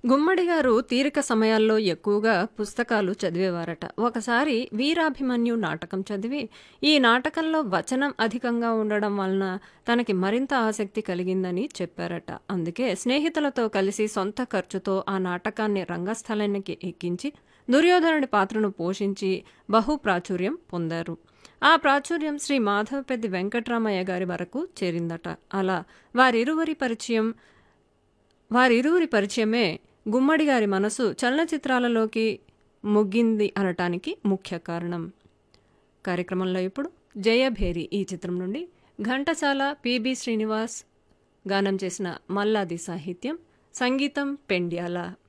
గుమ్మడి గారు తీరిక సమయాల్లో ఎక్కువగా పుస్తకాలు చదివేవారట ఒకసారి వీరాభిమన్యు నాటకం చదివి ఈ నాటకంలో వచనం అధికంగా ఉండడం వలన తనకి మరింత ఆసక్తి కలిగిందని చెప్పారట అందుకే స్నేహితులతో కలిసి సొంత ఖర్చుతో ఆ నాటకాన్ని రంగస్థలానికి ఎక్కించి దుర్యోధనుడి పాత్రను పోషించి బహు ప్రాచుర్యం పొందారు ఆ ప్రాచుర్యం శ్రీ మాధవపెద్ది వెంకట్రామయ్య గారి వరకు చేరిందట అలా వారిరువురి పరిచయం వారిరువురి పరిచయమే గుమ్మడి గారి మనసు చలనచిత్రాలలోకి మొగ్గింది అనటానికి ముఖ్య కారణం కార్యక్రమంలో ఇప్పుడు జయభేరి ఈ చిత్రం నుండి ఘంటసాల పిబి శ్రీనివాస్ గానం చేసిన మల్లాది సాహిత్యం సంగీతం పెండ్యాల